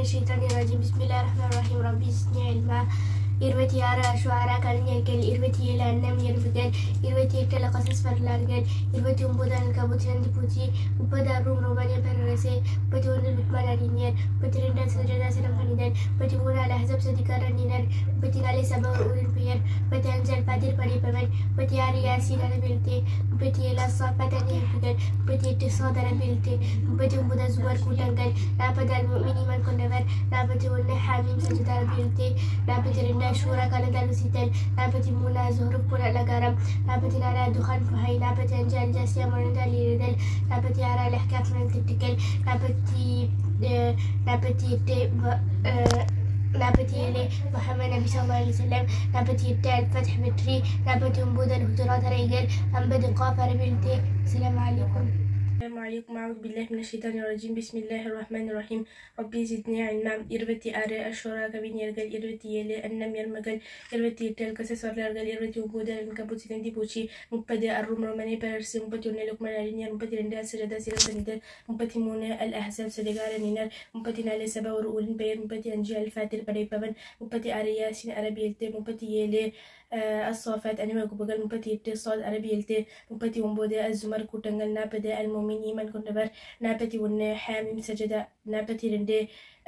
الشيطان الرجيم بسم الله الرحمن الرحيم ربي زدني علما இருபத்தி ஆறு அஸ்வாரா கலைஞர்கள் இருபத்தி ஏழு அன்னம் எறும்புகள் இருபத்தி எட்டு லகசஸ் வரலாறுகள் இருபத்தி ஒன்பது அல்கபு சிறந்து பூச்சி முப்பது அருண் ரோமானிய பேரரசு முப்பத்தி ஒன்று லுக்மான் அறிஞர் முப்பத்தி ரெண்டு சஜதா சிரம் மனிதன் முப்பத்தி மூணு அல் அஹசப் சதிகார் அணியினர் முப்பத்தி நாலு சபா ஊரின் பெயர் முப்பத்தி அஞ்சு அல் பதிர் படிப்பவன் முப்பத்தி ஆறு யாசின் அளவெழுத்து முப்பத்தி ஏழு அசாபத் அணியர்கள் முப்பத்தி எட்டு சோதர எழுத்து முப்பத்தி ஒன்பது சுவர் கூட்டங்கள் நாற்பது அல் மினிமன் கொண்டவர் நாற்பத்தி ஒன்று ஹாமீம் சஜிதா எழுத்து நாற்பத்தி ரெண்டு அஷூரா கலந்தால் சித்தல் நாற்பத்தி மூணு ஜொஹருப் அலங்காரம் நாற்பத்தி நாலு துஹான் புகை நாற்பத்தி அஞ்சு அல் ஜாசியா மணந்தால் இருதல் நாற்பத்தி ஆறு அல் அஹ்காப் திட்டுக்கள் நாற்பத்தி அஹ், நாற்பத்தி எட்டு வ- அஹ், நாற்பத்தி ஏழு முகமது நபி சொல்லா அலிசல்லம் நாற்பத்தி எட்டு அல் ஃபத்ஹ் வெற்றி நாற்பத்தி ஒன்பது அல் ஹுஜராத் அறைகள் ஐம்பது காப் அரபிழ்த்து அஸ்ஸலாமு அலைக்கும் السلام عليكم أعوذ بالله من الشيطان الرجيم بسم الله الرحمن الرحيم ربي زدني علما இருபத்தி ஆறு அஷோரா கவிஞர்கள் இருபத்தி ஏழு அன்னம் எர்மகள் இருபத்தி எட்டு அல்கசஸ் வரலாறுகள் இருபத்தி ஒன்பது அல்கபு சிறந்தி பூச்சி முப்பது அரும் ரோமனே பேரரசு முப்பத்தி ஒன்று லுக்மன் அறிஞர் முப்பத்தி ரெண்டு அசரதா சிறந்தனிதர் முப்பத்தி மூணு அல் அஹசப் சதிகாரனினர் முப்பத்தி நாலு சபா ஒரு ஊரின் பெயர் முப்பத்தி அஞ்சு அல் ஃபாத்திர் படைப்பவன் முப்பத்தி ஆறு யாசின் அரபி எழுத்து முப்பத்தி ஏழு அஹ், அஸ்ஸாஃபாத் அணிவகுப்புகள் முப்பத்தி எட்டு சாத் அரபி எழுத்து முப்பத்தி ஒன்பது அஸ்ஸுமர் கூட்டங்கள் நாற்பது அல் மோமின் ஈமான் கொண்டவர் நாற்பத்தி ஒன்று ஹாமிம் சஜதா நாற்பத்தி ரெண்டு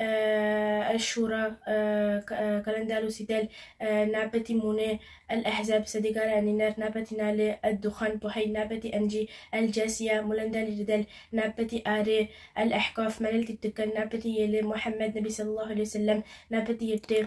அஷூரா கலந்தாலுசிதல் நாற்பத்தி மூணு அல் அஹ்சாப் சதிகார அணியினர் நாற்பத்தி நாலு அல் துஹான் புகை நாற்பத்தி அஞ்சு அல் ஜாசியா முழந்தாலிடுதல் நாற்பத்தி ஆறு அல் அஹ்காஃப் மணல் திட்டுக்கள் நாற்பத்தி ஏழு முஹம்மது நபி ஸல்லல்லாஹு அலைஹி வஸல்லம் நாற்பத்தி எட்டு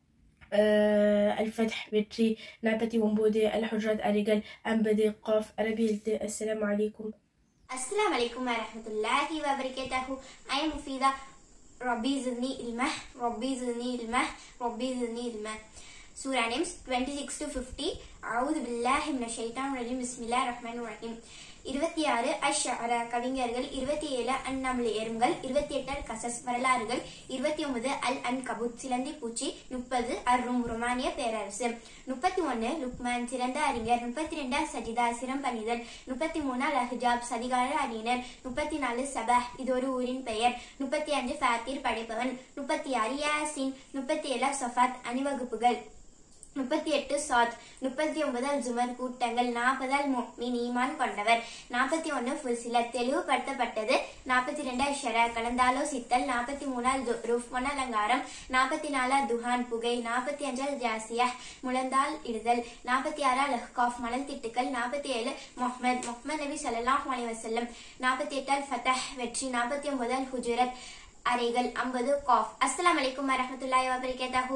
الفتح வெற்றி நாற்பத்தி ஒன்பது அல் ஹுஜராத் அரிகள் ஐம்பது காஃப் அரபி எழுத்து அஸ்ஸலாமு அலைக்கும் السلام عليكم ورحمة الله وبركاته أنا مفيدة ربي زدني علما ربي زدني علما ربي زدني علما سورة نمس 26 to 50 أعوذ بالله من الشيطان الرجيم بسم الله الرحمن الرحيم இருபத்தி ஆறு அஷ்ஷாரா கவிஞர்கள் இருபத்தி ஏழு அந்நமிழ் எறும்புகள் இருபத்தி எட்டு அல் கசஸ் வரலாறுகள் இருபத்தி ஒன்பது அல் அன் கபுத் சிலந்தி பூச்சி முப்பது அர்ரும் ருமானிய பேரரசு முப்பத்தி ஒன்னு லுக்மான் சிறந்த அறிஞர் முப்பத்தி ரெண்டு சஜிதா சிரம் பணிதல் முப்பத்தி மூணு அல் அஹ்ஜாப் சதிகார அறிஞர் முப்பத்தி நாலு சபஹ் இது ஒரு ஊரின் பெயர் முப்பத்தி அஞ்சு ஃபாத்திர் படைப்பவன் முப்பத்தி ஆறு யாசின் முப்பத்தி ஏழு சஃபாத் அணிவகுப்புகள் முப்பத்தி எட்டு சாத் முப்பத்தி ஒன்பது அல் ஜுமர் கூட்டங்கள் நாற்பது அல் முஃமின் ஈமான் கொண்டவர் நாற்பத்தி ஒன்னு ஃபுல்சில தெளிவுபடுத்தப்பட்டது நாற்பத்தி ரெண்டு ஷரா கலந்தாலோசித்தல் நாற்பத்தி மூணு அல் ரூஃப் பொன் அலங்காரம் நாற்பத்தி நாலு அல் துஹான் புகை நாற்பத்தி அஞ்சு அல் ஜாசியா முழந்தால் இடுதல் நாற்பத்தி ஆறு அல் அஹ்காஃப் மணல் திட்டுக்கள் நாற்பத்தி ஏழு முஹம்மது முஹம்மது நபி ஸல்லல்லாஹு அலைஹி வஸல்லம் நாற்பத்தி எட்டு அல் ஃபதஹ் வெற்றி நாற்பத்தி ஒன்பது அல் ஹுஜரத் அறைகள் ஐம்பது காஃப் அஸ்ஸலாமு அலைக்கும் வரஹ்மத்துல்லாஹி வபரகாத்துஹு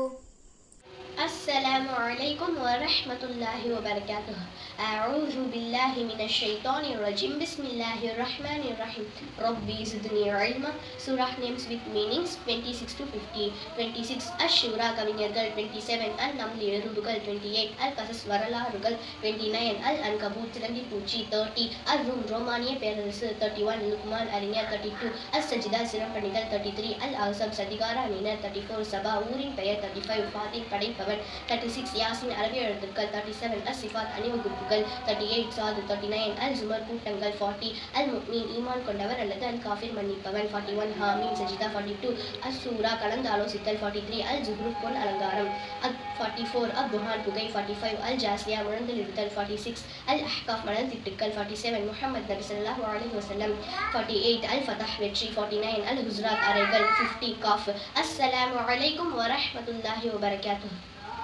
السلام عليكم ورحمة الله وبركاته أعوذ بالله من الشيطان الرجيم بسم الله الرحمن الرحيم ربي زدني علما Surah names with meanings 26 to 50 26 அஷூரா கவிஞர்கள் 27 அல் நம்ல் எறும்புகள் 28 அல் கசஸ் வரலாறுகள் 29 அல் அன்கபூத் சிலந்தி பூச்சி 30 அல் ரூம் ரோமானிய பேரரசு 31 லுக்மான் அறிஞர் 32 அல் சஜிதா சிறப்பணிகள் 33 அல் அசப் சதிகார அணியினர் 34 சபா ஊரின் பெயர் 35 ஃபாத்திர் படைப்பவர் 36 யாசின் அரபி எழுத்துக்கள் 37 அல் சிஃபாத் அணிவகுப்புகள் 38 சாது 39 அல் ஜுமர் கூட்டங்கள் 40 அல் முக்மீன் ஈமான் கொண்டவர் அல்லது அல் காஃபிர் மன்னிப்பவன் 41 ஹாமீம் சஜிதா 42 அல் சூரா கலந்து ஆலோசித்தல் 43 அல் ஜுஹ்ருப் பொன் அலங்காரம் அல் 44 அல் துஹான் புகை 45 அல் ஜாசியா முழந்தில் இருத்தல் 46 அல் அஹ்காஃப் மணல் திட்டுக்கள் 47 முஹம்மது நபி ஸல்லல்லாஹு அலைஹி வஸல்லம் 48 அல் ஃபதஹ் வெற்றி 49 அல் ஹுஸ்ராத் அறைகள் 50 காஃப் அஸ்ஸலாமு அலைக்கும் வரஹ்மத்துல்லாஹி வபரகாத்துஹு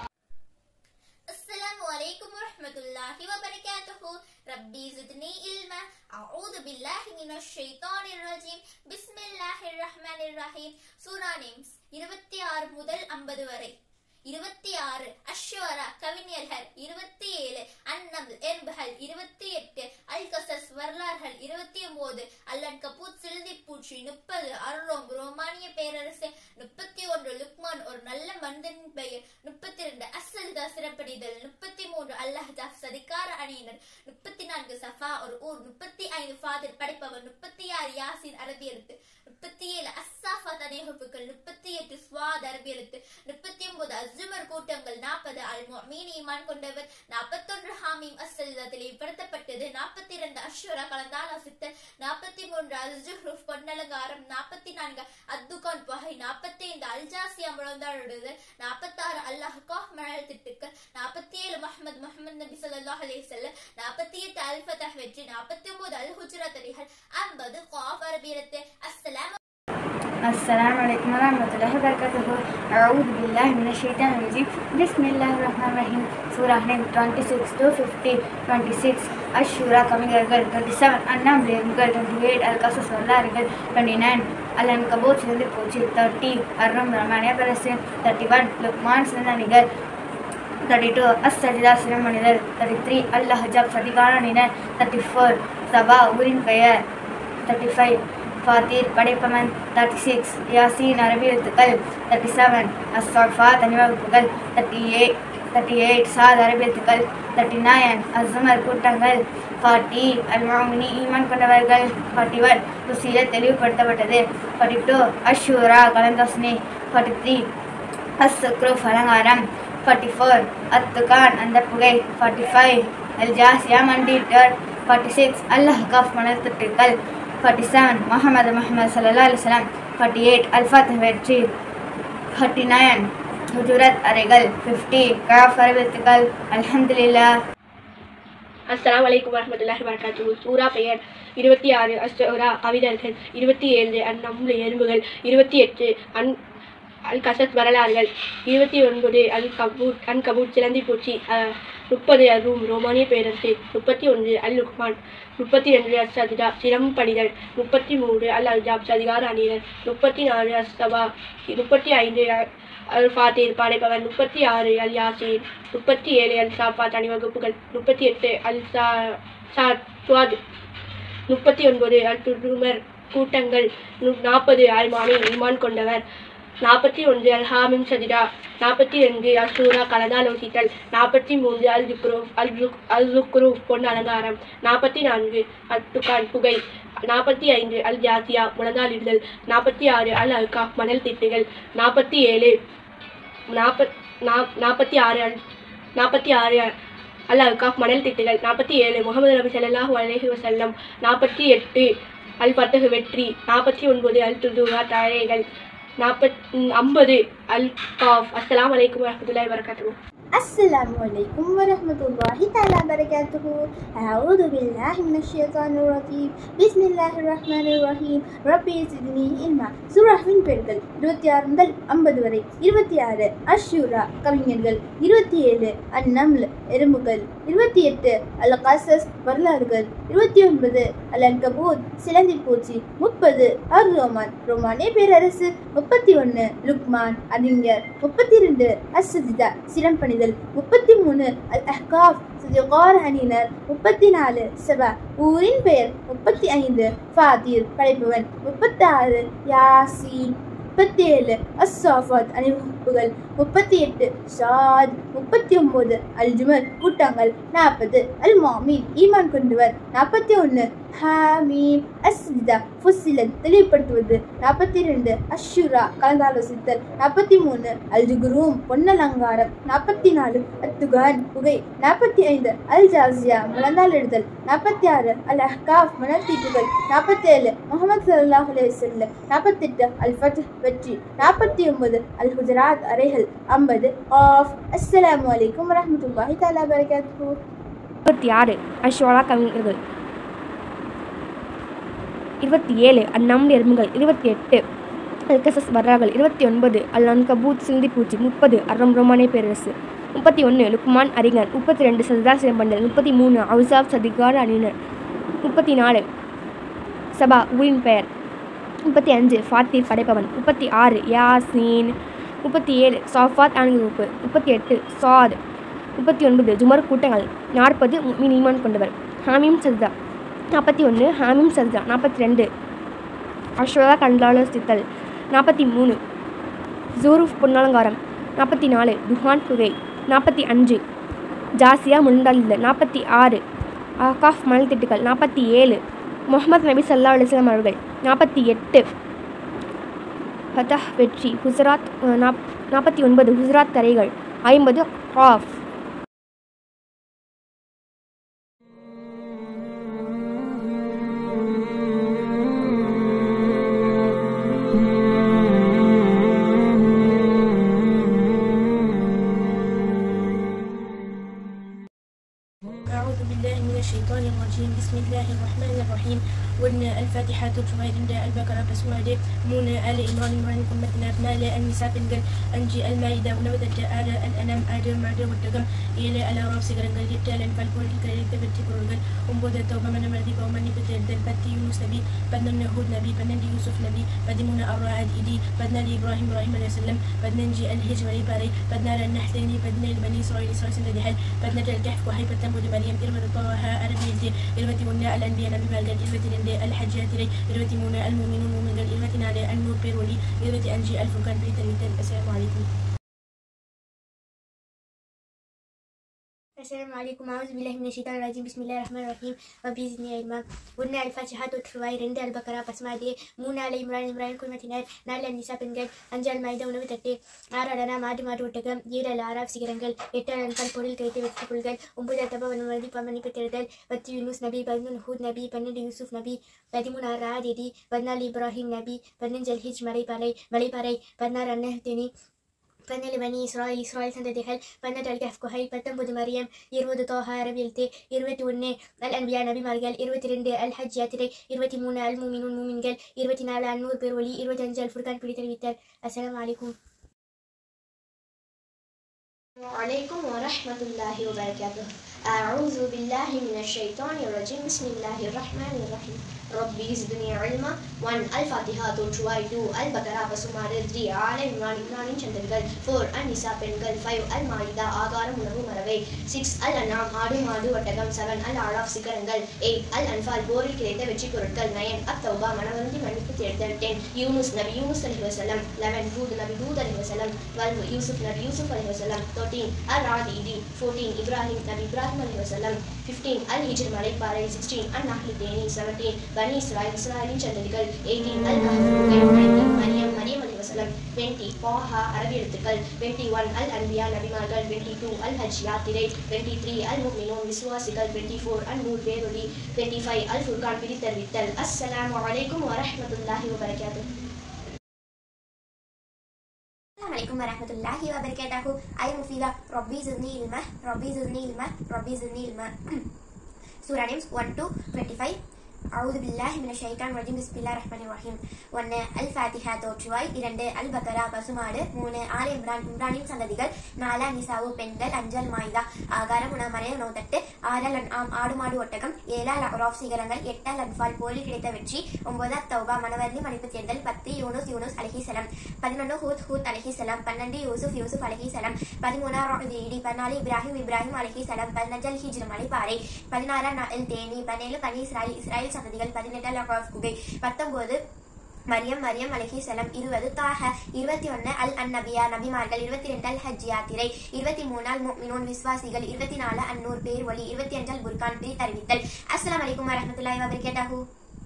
السلام عليكم ورحمة الله وبركاته ربي زدني علما أعوذ بالله من الشيطان الرجيم بسم الله الرحمن الرحيم சூரா நேம்ஸ் இருபத்தி ஆறு முதல் ஐம்பது வரை இருபத்தி ஆறு அஷ்வரா கவிஞர்கள் இருபத்தி ஏழு அன்னம் எறும்புகள் இருபத்தி எட்டு அல் கசஸ் வரலாறுகள் இருபத்தி ஒன்பது அல்லன் கபூத் சில்தி பூச்சி முப்பது அருளோம் ரோமானிய பேரரசு முப்பத்தி ஒன்று லுக்மான் ஒரு நல்ல மனிதனின் பெயர் முப்பத்தி இரண்டு அசல்தா சிறப்படிதல் முப்பத்தி மூன்று அல்லாஹ் சதிகார அணியினர் முப்பத்தி நான்கு சஃபா ஒரு ஊர் முப்பத்தி ஐந்து ஃபாதிர் படைப்பவர் முப்பத்தி ஆறு யாசின் அரபி எழுத்து முப்பத்தி ஏழு அஸ்ஸாஃபாத் அணிவகுப்புகள் முப்பத்தி எட்டு ஸ்வாத் அரபி எழுத்து முப்பத்தி ஒன்பது அஸ்ஜுமர் கூட்டங்கள் நாற்பது அல் மீன் ஈமான் கொண்டவர் நாற்பத்தொன்று ஹாமீம் அஸ்ஸல்தா தெளிவுபடுத்தப்பட்டது நாற்பத்தி இரண்டு அஷ்வரா கலந்தாலோசித்தல் நாற்பத்தி மூன்று அஸ்ஜுஹ்ருஃப் பொன்னலங்காரம் நாற்பத்தி நான்கு அத்துகான் பகை நாற்பத்தி ஐந்து அல்ஜாசியா முழந்தாடுதல் நாற்பத்தாறு அல்லாஹ் காஹ் மணல் திட்டுக்கள் நாற்பத்தி ஏழு முஹம்மது முஹம்மது நபி ஸல்லல்லாஹு அலைஹி வஸல்லம் நாற்பத்தி எட்டு அல் ஃபதஹ் வெற்றி நாற்பத்தி ஒன்பது அல் ஹுஜ்ரத் அலிஹல் ஐம்பது காஃப் அரபியத்து அஸ்ஸலாம் السلام عليكم ورحمة الله وبركاته أعوذ بالله من الشيطان الرجيم بسم الله الرحمن الرحيم Surah name 26 to 50 26 Ashura கவிஞர்கள் 27 அண்ணாம் லேம்கள் 28 அல்காசஸ் வரலாறுகள் 29 அலன் கபோத் சிறந்து போச்சு 30 அர்ணம் ரமானிய பரசு 31 லுக்மான் சிறந்தணிகள் 32 அஸ்ஸஜிதா சிரமணிதர் 33 அல்லாஹ் ஜப் சதிகாரணினர் 34 சபா ஊரின் பெயர் 35 ஃபாத்தீர் படைப்பவன் 36 யாசீன் அரபி எழுத்துக்கள் 37 அஸ்ஸாஃபா தனிவகுப்புகள் 38 38 சாத் அரபி எழுத்துக்கள் 39 அஸ்ஸமர் கூட்டங்கள் 40 அல்மாமினி ஈமான் கொண்டவர்கள் 41 துசீல தெளிவுபடுத்தப்பட்டது 42 அஷூரா கலந்தோஸ்னி 43 அஸ்ஸக்ரூஃப் அலங்காரம் 44 அத்துகான் அந்த புகை 45 அல் ஜாசியா மண்டிட்டர் 46 அல்லாஹ் கஃப் மணல் திட்டுக்கள் 47 முகமது முகமது சல்லா அலிஸ்லாம் 48 அல்ஃபாத் வெற்றி 49 ஹுஜுரத் அறைகள் 50 காஃப் அறிவித்துக்கள் அல்ஹம்துலில்லா அஸ்ஸலாமு அலைக்கும் வரஹ்மத்துல்லாஹி வபரகாத்துஹு சூரா பெயர் இருபத்தி ஆறு அஸ்ஸூரா கவிதர்கள் இருபத்தி ஏழு அந்நம்ல எறும்புகள் இருபத்தி எட்டு அன் அல் கசத் வரலாறுகள் இருபத்தி ஒன்பது அல் கபூட் அன் கபூட் சிலந்தி பூச்சி அஹ், முப்பது அல் ரூம் ரோமானிய பேரரசு முப்பத்தி ஒன்று அல் லுக்மான் முப்பத்தி ரெண்டு அஸ் சதிதா சிரம்படிதல் முப்பத்தி மூன்று அல் அல்ஜாப் சதிகார அணியினர் முப்பத்தி நாலு அஸ் சபா முப்பத்தி ஐந்து அல் அல் ஃபாத்தீர் படைப்பவன் முப்பத்தி ஆறு அல் யாசீன் முப்பத்தி ஏழு அல் சாஃபாத் அணிவகுப்புகள் முப்பத்தி எட்டு அல் சா சாத் சுவாத் முப்பத்தி ஒன்பது அல் துருமர் கூட்டங்கள் நு- நாற்பது அல் மானி ஈமான் கொண்டவர் நாற்பத்தி ஒன்று அல் ஹாமிம் சதிடா நாற்பத்தி ரெண்டு அல் சூரா கலந்தாலோசித்தல் நாற்பத்தி மூன்று அல் ஜுக்ரூப் அல் ஜுக் அல் ஜுக்ரூப் பொன் அலங்காரம் நாற்பத்தி நான்கு அல் துகான் புகை நாற்பத்தி ஐந்து அல் ஜாசியா முழந்தாளிடுதல் நாற்பத்தி ஆறு அல் அல்கா மணல் திட்டுகள் நாற்பத்தி ஏழு நாற்பத் நாற்பத்தி ஆறு அல் நாற்பத்தி ஆறு அல் அல்காஃப் மணல் திட்டுகள் நாற்பத்தி ஏழு முகமது நபி ஸல்லல்லாஹு அலைஹி வஸல்லம் நாற்பத்தி எட்டு அல் பத்தகு வெற்றி நாற்பத்தி ஒன்பது அல் துதுவா தாழைகள் நாற்பத் ஐம்பது அல் காஃப் அஸ்ஸலாமு அலைக்கும் வரஹ்மத்துல்லாஹி வபரகாத்துஹு السلام عليكم ورحمة الله تعالى وبركاته أعوذ بالله من الشيطان الرجيم بسم الله الرحمن الرحيم ربي زدني علما சூராவின் பெண்கள் இருபத்தி ஆறு முதல் ஐம்பது வரை இருபத்தி ஆறு அஷூரா கவிஞர்கள் இருபத்தி ஏழு அந்நம்ல் எறும்புகள் இருபத்தி எட்டு அல் கசஸ் வரலாறுகள் இருபத்தி ஒன்பது அல் அன்கபூத் சிலந்தி பூச்சி முப்பது அர் ரோமான் ரோமானிய பேரரசு முப்பத்தி ஒன்று லுக்மான் அறிஞர் முப்பத்தி ரெண்டு அஸ்ஸஜிதா சிரம்பணிதல் முப்பத்தி மூணு அல் அஹ்காஃப் சுஜகார் அணியினர் முப்பத்தி நாலு சபா ஊரின் பெயர் முப்பத்தி ஐந்து ஃபாதீர் படைப்பவன் முப்பத்தி ஆறு யாசீன் முப்பத்தி ஏழு அஸ்ஸாஃபாத் அணிவகுப்புகள் முப்பத்தி எட்டு ஷாத் முப்பத்தி ஒன்பது அல் ஜுமர் கூட்டங்கள் நாற்பது அல் மாமீன் ஈமான் கொண்டவர் நாற்பத்தி ஒன்று ஹாமீம் அஸ்ஜிதா ஃபுசிலத் தெளிவுபடுத்துவது நாற்பத்தி ரெண்டு அஷுரா கலந்தாலோசித்தல் நாற்பத்தி மூணு அல் ஜுகுரூம் பொன்னலங்காரம் நாற்பத்தி நாலு அத்துகான் புகை நாற்பத்தி ஐந்து அல் ஜாசியா முழந்தால் எழுதல் நாற்பத்தி ஆறு அல் அஹ்காஃப் மணல் தீட்டுகள் நாற்பத்தி ஏழு முகமது சல்லாஹ் அலையம் நாற்பத்தெட்டு அல் ஃபத் வெற்றி நாற்பத்தி ஒன்பது அல் குஜராத் அறைகள் ஐம்பது ஆஃப் அஸ்ஸலாமு அலைக்கும் வரஹ்மத்துல்லாஹி தஆலா வபரகாத்துஹு இருபத்தி ஆறு அஷ்வாலா கவிஞர்கள் இருபத்தி ஏழு அந்நம் எறும்புகள் இருபத்தி எட்டு அல்கசஸ் வரலாறுகள் இருபத்தி ஒன்பது அல் அன்கபூத் சிந்தி பூச்சி முப்பது அறம் ரோமானிய பேரரசு முப்பத்தி ஒன்று லுக்மான் அறிஞர் முப்பத்தி ரெண்டு சதா சிலம்பண்டல் முப்பத்தி மூணு அவுசாப் சதிகார அணியினர் முப்பத்தி நாலு சபா ஊரின் பெயர் முப்பத்தி அஞ்சு ஃபாத்தீர் படைப்பவன் முப்பத்தி ஆறு யாசீன் முப்பத்தி ஏழு சாஃபாத் அணிவகுப்பு முப்பத்தி எட்டு சாத் முப்பத்தி ஒன்பது ஜுமர் கூட்டங்கள் நாற்பது மீன் ஈமான் கொண்டவர் ஹாமீம் சஜ்தா நாற்பத்தி ஒன்று ஹாமீம் சஜ்தா நாற்பத்தி ரெண்டு அஸ்வதா கண்டாலோசித்தல் நாற்பத்தி மூணு ஜூருஃப் பொன்னலங்காரம் நாற்பத்தி நாலு துஹான் புகை நாற்பத்தி அஞ்சு ஜாசியா முண்டல்ல நாற்பத்தி ஆறு ஆகாஃப் மணல் திட்டுகள் நாற்பத்தி ஏழு முகமது நபி சல்லா அலுவலாம் அவர்கள் நாற்பத்தி எட்டு ஃபதஹ் வெற்றி குஜராத் நாப் நாற்பத்தி ஒன்பது குஜராத் தரைகள் ஐம்பது ஆஃப் أعوذ بالله من الشيطان الرجيم بسم الله الرحمن الرحيم قلنا الفاتحة تجوهر البقرة بسمة من آل إمران إمران كمتنا أبناء النساء بنقل أنجي المائدة ونبذت آل الأنام آدم معدة والدقم إلى على رأس قرنقل يبتال فالبول الكريم تبتي قرنقل أمبود التوبة من مردي ومن بترد البتي يونس نبي بدنا النهود نبي بدنا يوسف نبي بدنا الرعاد إدي بدنا إبراهيم إبراهيم عليه السلام بدنا نجي الهجر باري بدنا النحليني بدنا البني إسرائيل إسرائيل سنة دحل بدنا الكهف وهيبة تنبود مريم إرمة طه أربيتي إرمة منا الأنبياء نبي مالقل إرمة لندي الحجات لي إرمة منا المؤمنون مؤمن قل إرمة نالي النور بيرولي إرمة أنجي الفرقان بيتا السلام عليكم السلام عليكم أعوذ بالله من الشيطان الرجيم بسم الله الرحمن الرحيم ربي زدني علما ஒன்று அல்ஃபாத்திஹா தொற்றுவாய் ரெண்டு அல்பக்கரா பஸ்மாதே மூணு அலை இம்ரான் இம்ரான் குழுமத்தினர் நாலு அந்நிசா பெண்கள் அஞ்சு அல் மைதா உணவு தட்டு ஆறு அடனா மாட்டு மாட்டு ஒட்டகம் ஏழு அல் ஆறாப் சிகரங்கள் எட்டு அலன்கள் பொருள் கிடைத்து வெற்றி புல்கள் ஒன்பது அத்தபா வனமதி பமணிப்பு தேர்தல் பத்து யூனுஸ் நபி பதினொன்று ஹூத் நபி பன்னெண்டு யூசுப் நபி பதிமூணு ஆறு ஆதிதி பதினாலு இப்ராஹிம் நபி பதினஞ்சு அல் ஹிஜ் மலைப்பாறை மலைப்பாறை பதினாறு அன்னஹ் தேனி பதினேழு பனி இஸ்ராயல் இஸ்ராயல் சந்ததிகள் பதினெட்டு அல் கஹ் குஹை பத்தொன்பது மரியம் இருபது தோஹா அரபியல் தே இருபத்தி ஒன்று அல் அன்பியா நபிமார்கள் இருபத்தி ரெண்டு அல் ஹஜ் யாத்திரை இருபத்தி மூணு அல் மூமினுன் மூமின்கள் இருபத்தி நாலு அன்னூர் பேர் ஒளி இருபத்தி அஞ்சு அல் ஃபுர்கான் பிடி தெரிவித்தார் அஸ்ஸலாமு அலைக்கும் عليكم ورحمة الله وبركاته أعوذ بالله من الشيطان الرجيم بسم الله الرحمن الرحيم ربي زدني علما 1 الفاتحة தொற்றுவாய் 2 அல் பக்கரா பசுமாறு 3 ஆல இம்ரான் இம்ரானின் சந்தர்கள் 4 அன் நிசா பெண்கள் 5 அல் மாயிதா ஆகாரம் உணவு மரவை 6 அல் அனாம் ஆடு மாடு ஒட்டகம் 7 அல் ஆலாஃப் சிகரங்கள் 8 அல் அன்பால் போரில் கிடைத்த வெற்றி பொருட்கள் 9 அத் தௌபா மனவருந்தி மன்னிப்பு தேர்தல் 10 யூனுஸ் நபி யூனுஸ் அலைஹி வஸல்லம் 11 ஹூத் நபி ஹூத் அலைஹி வஸல்லம் 12 யூசுப் நபி யூசுப் அலைஹி வஸல்லம் 13 அல் ராதி 14 இப்ராஹிம் நபி இப்ராஹிம் அலைஹி வஸல்லம் 15 அல் ஹிஜ்ர் மலைப்பாறை 16 அன் நஹ்ல் தேனி 17 பனி இஸ்ராயில் இஸ்ராயலின் சந்ததிகள் 18 அல் கஹஃப் குகை 19 மரியம் மரியம் அலைஹி வஸல்லம் 20 பாஹா அரபி எழுத்துக்கள் 21 அல் அன்பியா நபிமார்கள் 22 அல் ஹஜ் யாத்திரை 23 அல் முஃமினூன் விசுவாசிகள் 24 அல் நூர் பேரொலி 25 அல் ஃபுர்கான் பிரித்தறிவித்தல் அஸ்ஸலாமு அலைக்கும் வரஹ்மத்துல்லாஹி வபரகாத்துஹு السلام عليكم ورحمة الله وبركاته أي مفيدة ربي زدني علما ربي زدني علما ربي زدني علما سورة نيمز 1 to 25 أعوذ بالله من الشيطان الرجيم بسم الله الرحمن الرحيم ஒன்று அல் ஃபாத்திஹா தோற்றுவாய் இரண்டு அல் பக்கரா பசுமாடு மூணு ஆல் இம்ரான் இம்ரானின் சந்ததிகள் நாலு நிசாவு பெண்கள் அஞ்சல் மாயுதா ஆகாரம் உணமறை உணவு தட்டு ஆறல் ஆம் ஆடு மாடு ஒட்டகம் ஏழால் அராஃப் சிகரங்கள் எட்டால் அன்பால் போலி கிடைத்த வெற்றி ஒன்பது தௌபா மனவர்ணி மன்னிப்பு தேர்தல் பத்து யூனுஸ் யூனுஸ் அலஹிசலம் பதினொன்று ஹூத் ஹூத் அலஹிசலம் பன்னெண்டு யூசுப் யூசுப் அலஹிசலம் பதிமூணாம் இடி பதினாலு இப்ராஹிம் இப்ராஹிம் அலஹிசலம் பதினஞ்சு அல் ஹிஜ்ர் மலைப்பாறை பதினாறாம் அல் தேனி பதினேழு பனி இஸ்ராயில் இஸ்ராயல் சந்ததிகள் பதினெட்டு அல் அராஃப் குகை பத்தொன்பது மரியம் மரியம் அலஹி சலம் இருபது தாஹ இருபத்தி ஒன்னு அல் அந்நபியா நபிமார்கள் இருபத்தி ரெண்டு அல் ஹஜ் யாத்திரை இருபத்தி மூணு அல் முக்மினூன் விஸ்வாசிகள் இருபத்தி நாலு அந்நூர் பேர் ஒலி இருபத்தி அஞ்சு அல் புர்கான் பிரி அறிவித்தல் அஸ்ஸலாமு அலைக்கும் வரஹ்மத்துல்லாஹி வபரகாத்துஹு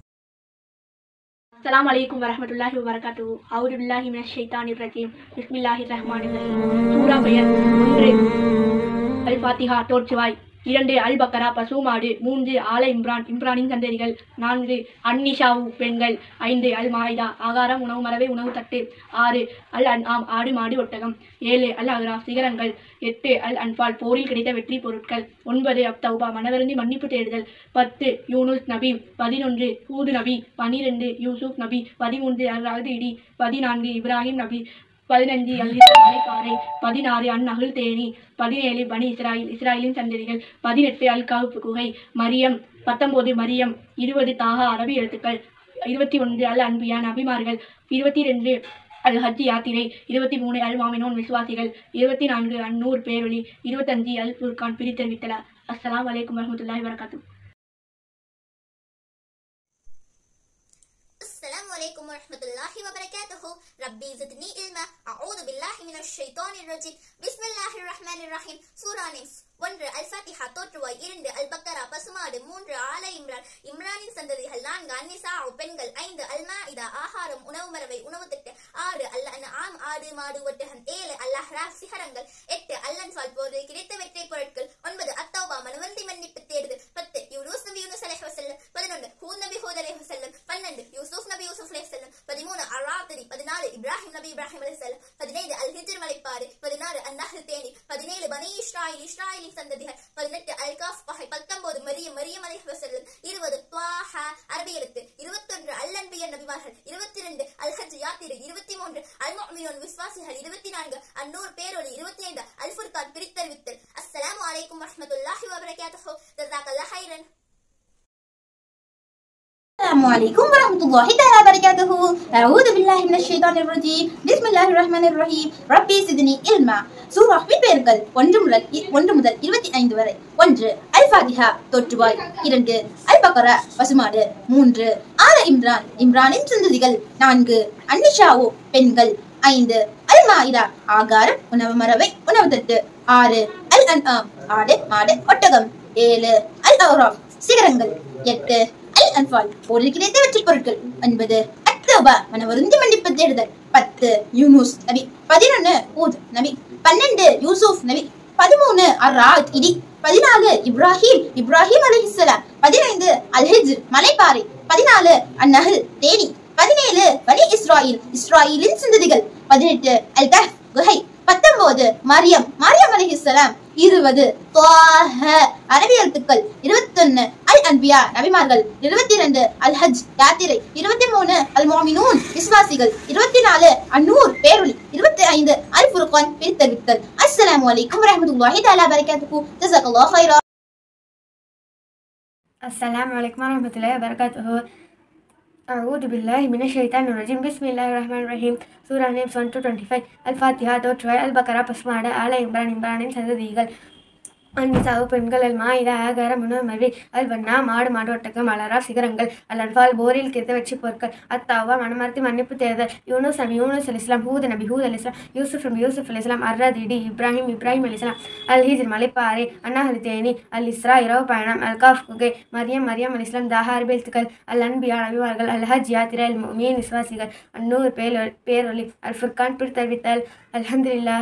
السلام عليكم ورحمة الله وبركاته أعوذ بالله من الشيطان الرجيم بسم الله الرحمن الرحيم சூரா பெயர் ஒன்று அல் ஃபாத்திஹா தோற்றுவாய் இரண்டு அல் பக்கரா பசுமாடு மூன்று ஆல இம்ரான் இம்ரானின் சந்ததிகள் நான்கு அன்னிஷாவு பெண்கள் ஐந்து அல் மாயிதா ஆகாரம் உணவு மரபை உணவு தட்டு ஆறு அல் அன் ஆம் ஆடு மாடு ஒட்டகம் ஏழு அல் அக்ராஃப் சிகரங்கள் எட்டு அல் அன்பால் போரில் கிடைத்த வெற்றி பொருட்கள் ஒன்பது அப் தௌபா மனவருந்தி மன்னிப்பு தேடுதல் பத்து யூனுஸ் நபி பதினொன்று ஹூது நபி பனிரெண்டு யூசுப் நபி பதிமூன்று அல் ராது இடி பதினான்கு இப்ராஹிம் நபி பதினஞ்சு அல் மலைப்பாறை பதினாறு அன் அகுல் தேனி பதினேழு பனி இஸ்ராயில் இஸ்ராயலின் சந்ததிகள் பதினெட்டு அல் கவுப் குகை மரியம் பத்தொன்பது மரியம் இருபது தாகா அரபி எழுத்துக்கள் இருபத்தி ஒன்று அல் அன்பியா நபிமார்கள் இருபத்தி ரெண்டு அல் ஹஜ் யாத்திரை இருபத்தி மூணு அல் மாமினோன் விசுவாசிகள் இருபத்தி நான்கு அந்நூர் பேரொலி இருபத்தஞ்சு அல் ஃபுர்கான் பிரித்தறிவித்தல அஸ்ஸலாமு அலைக்கும் வரமத்துல்லாஹி வரகாத்து السلام عليكم ورحمة ورحمة الله وبركاته ربي زدني علما أعوذ بالله من الشيطان الرجيم بسم الله الرحمن الرحيم சூரா நேம்ஸ் ஒன்று அல் ஃபாத்திஹா தோற்றுவாய் இரண்டு அல் பக்கரா பசுமாடு மூன்று ஆல இம்ரான் இம்ரானின் சந்ததிகள் நான்கு அன்னிசா பெண்கள் ஐந்து அல் மாஇதா ஆகாரம் உணவு மரவை உணவு திட்டு ஆறு அல் ஆம் ஆடு மாடு ஒட்டகம் ஏழு அல்லாஹ் சிகரங்கள் எட்டு அல்லன்பால் போரில் கிடைத்த வெற்றி பொருட்கள் ஒன்பது அத்தௌபா மனுவந்தி மன்னிப்பு தேடுதல் பத்து யூனுஸ் நபி யூனுஸ் அலைஹி வஸல்லம் பதினொன்று ஹூத் நபி ஹூத் அலைஹி வஸல்லம் பன்னெண்டு யூசுப் நபி யூசுப் அலைஹி வஸல்லம் பதிமூணு அராத்திரி பதினாலு இப்ராஹிம் நபி இப்ராஹிம் அலைஹி வஸல்லம் பதினைந்து அல் ஹிஜ்ர் மலைப்பாறு பதினாறு அந்நஹல் தேனி பதினேழு பனி இஸ்ராயில் இஸ்ராயலின் சந்ததிகள் பதினெட்டு அல் காஃப் வகை பத்தொன்பது மரியம் மரியம் அலைஹி வஸல்லம் இருபது துவாஹ அரபி எழுத்து இருபத்தொன்று அல் அன்பியர் நபிமார்கள் இருபத்தி ரெண்டு அல் ஹஜ் யாத்திரை இருபத்தி மூன்று அல் முஃமினூன் விஸ்வாசிகள் இருபத்தி நான்கு அந்நூர் பேரொலி இருபத்தி ஐந்து அல் ஃபுர்கான் பிரித்தறிவித்தல் அஸ்ஸலாமு அலைக்கும் வரஹ்மத்துல்லாஹி வபரகாத்துஹு ஜஸாக்கல்லாஹ் ஹைரன் السلام عليكم ورحمة الله تعالى وبركاته أعوذ بالله من الشيطان الرجيم بسم الله الرحمن الرحيم ربي زدني علما சூராஹ்வின் பெயர்கள் ஒன்று முதல் இ- ஒன்று முதல் இருபத்தி ஐந்து வரை ஒன்று அல் ஃபாத்திஹா தொற்றுவாய் இரண்டு அல் பக்கரா பசுமாடு மூன்று ஆல இம்ரான் இம்ரானின் சந்ததிகள் நான்கு அன்னிஷாவோ பெண்கள் ஐந்து அல் மாயிதா ஆகாரம் உணவு மரவை உணவு தட்டு ஆறு அல் அன்ஆம் ஆடு மாடு ஒட்டகம் ஏழு அல் அவ்ராப் சிகரங்கள் எட்டு அல் அன்பால் போரில் கிடைத்த வெற்றி பொருட்கள் ஒன்பது அக்தோபா மன வருந்தி மன்னிப்பு தேடுதல் பத்து யூனுஸ் நபி பதினொன்னு ஊத் நபி பன்னெண்டு யூசுப் நபி பதிமூணு அராத் இடி பதினாலு இப்ராஹிம் இப்ராஹிம் அலைஹிஸ்ஸலாம் பதினைந்து அல் ஹிஜ்ர் மலைப்பாறை பதினாலு அந்நஹல் தேனி பதினேழு பனி இஸ்ராயில் இஸ்ராயிலின் சிந்ததிகள் பதினெட்டு அல் கஹ் குஹை பத்தொன்பது மரியம் மரியம் அலைஹிஸ்ஸலாம் இருபது த்வாஹ அரபி எழுத்துக்கள் இருபத்தொன்னு அல் அன்பியா நபிமார்கள் இருபத்தி ரெண்டு அல் ஹஜ் யாத்திரை இருபத்தி மூணு அல் மோமினூன் விசுவாசிகள் இருபத்தி நாலு அந்நூர் பேரொலி இருபத்தி ஐந்து அல் ஃபுர்கான் பிரித்தறிவித்தல் அஸ்ஸலாமு அலைக்கும் வரஹ்மத்துல்லாஹி தஆலா பரகாத்துஹு ஜஸாக்கல்லாஹு ஹைரா السلام عليكم ورحمة الله وبركاته أعوذ بالله من الشيطان الرجيم بسم الله الرحمن الرحيم சூரா names one to twenty five அல் ஃபாத்திஹா தோற்றுவாய் அல் பக்கரா பசுமாடு ஆல இம்ரான் இம்ரானின் சந்ததிகள் அன்னிசாவு பெண்கள் அல் மாயிதா ஆகார முனமரி அல் வண்ணா மாடு மாடு ஒட்டகம் அலரா சிகரங்கள் அல் அன்பால் போரில் கிடைத்த வெற்றி பொருட்கள் அத்தாவா மனமர்த்தி மன்னிப்பு தேர்தல் யூனுஸ் நபி யூனுஸ் அலி இஸ்லாம் ஹூத் நபி ஹூத் அலி இஸ்லாம் யூசுப் நபி யூசுப் அலி இஸ்லாம் அர்ரதிடி இப்ராஹிம் இப்ராஹிம் அலி இஸ்லாம் அல் ஹிஜ்ர் மலைப்பாறை அன்னாஹல் தேனி அல் இஸ்ரா இரவு பயணம் அல் காஃப் குகை மரியம் மரியம் அலி இஸ்லாம் தாஹார் எழுத்துக்கள் அல் அன்பியா நபிமார்கள் அல் ஹஜ் யாத்திரை அல் மீன் விசுவாசிகள் அந்நூறு பேர் பேரொலி அல் ஃபுர்கான் பிரித்தறிவித்தல் அல்ஹம்துலில்லாஹ்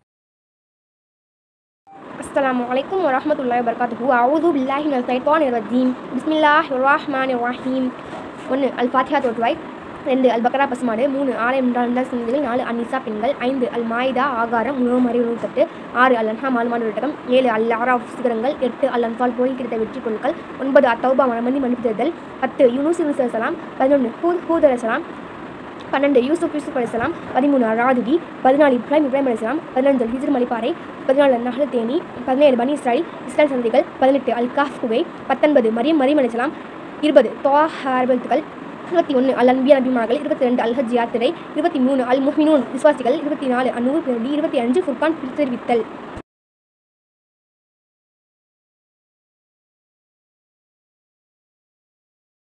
السلام عليكم ورحمة الله وبركاته أعوذ بالله من الشيطان الرجيم بسم الله الرحمن الرحيم ஒன்று அல் ஃபாத்திஹா தோற்றுவாய் ரெண்டு அல் பக்ரா பசுமாடு மூணு ஆலை என்றால் சிந்தங்கள் நாலு அன்னிசா பெண்கள் ஐந்து அல் மாயிதா ஆகாரம் உணவு மறை உணவு தட்டு ஆறு அல் அன்ஹா மால்மாடு விட்டகம் ஏழு அல் ஆராஃப் சிகரங்கள் எட்டு அல் அன்பால் போல் கிடைத்த வெற்றி பொருட்கள் ஒன்பது அத்தௌபா மனமந்தி மன்னிப்பு தேர்தல் பத்து யூனுஸ் யூனுஸ் அலைசலாம் பதினொன்று ஹூத் ஹூத் அலைசலாம் பன்னெண்டு யூசுப் யூசுப் அலிஸ்லாம் பதிமூணு ராதுகி பதினாலு இப்ராஹிம் இப்ராஹிம் அலிஸ்லாம் பதினஞ்சு ஹிஜ்ர் மலைப்பாறை பதினாலு நஹல் தேனி பதினேழு பனி இஸ்ராயில் இஸ்ராயல் சந்ததிகள் பதினெட்டு அல் காஃப் குகை பத்தொன்பது மரியம் மரியம் அலிஸ்லாம் இருபது தோஹார்பல்த்துகள் இருபத்தி ஒன்று அல் அன்பியா நபிமார்கள் இருபத்தி ரெண்டு அல் ஹஜ் யாத்திரை இருபத்தி மூணு அல் முஹ்மினூன் விசுவாசிகள் இருபத்தி நாலு அந்நூறு பேரடி இருபத்தி அஞ்சு ஃபுர்கான் பிரித்தறிவித்தல்